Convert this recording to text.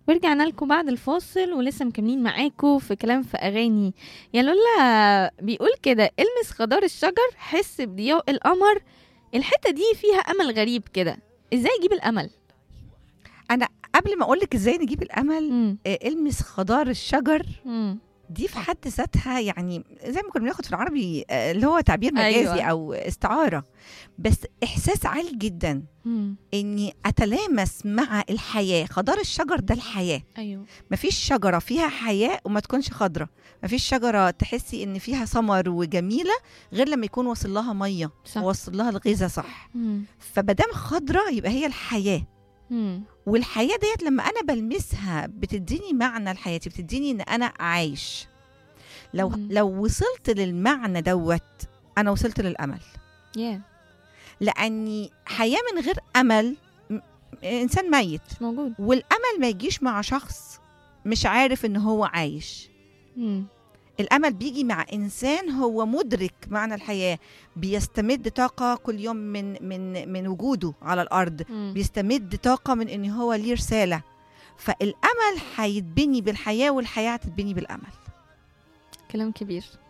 ورجعنا لكم بعد الفاصل ولسه مكملين معاكم في كلام في اغاني يا لولا بيقول كده المس خضار الشجر حس بضياء القمر الحته دي فيها امل غريب كده ازاي اجيب الامل انا قبل ما اقول لك ازاي نجيب الامل مم. آه، المس خضار الشجر مم. دي في حد ذاتها يعني زي ما كنا بناخد في العربي آه، اللي هو تعبير مجازي أيوة. أيوة. او استعاره بس احساس عالي جدا مم. اني اتلامس مع الحياه خضار الشجر ده الحياه ايوه مفيش شجره فيها حياه وما تكونش خضره مفيش شجره تحسي ان فيها ثمر وجميله غير لما يكون واصل لها ميه صح وواصل لها الغذاء صح مم. فمادام خضره يبقى هي الحياه مم. والحياه ديت لما انا بلمسها بتديني معنى لحياتي بتديني ان انا عايش لو مم. لو وصلت للمعنى دوت انا وصلت للامل يا لاني حياه من غير امل م- انسان ميت مش موجود والامل ما يجيش مع شخص مش عارف ان هو عايش مم. الامل بيجي مع انسان هو مدرك معنى الحياه بيستمد طاقه كل يوم من من من وجوده على الارض مم. بيستمد طاقه من ان هو ليه رساله فالامل هيتبني بالحياه والحياه هتتبني بالامل كلام كبير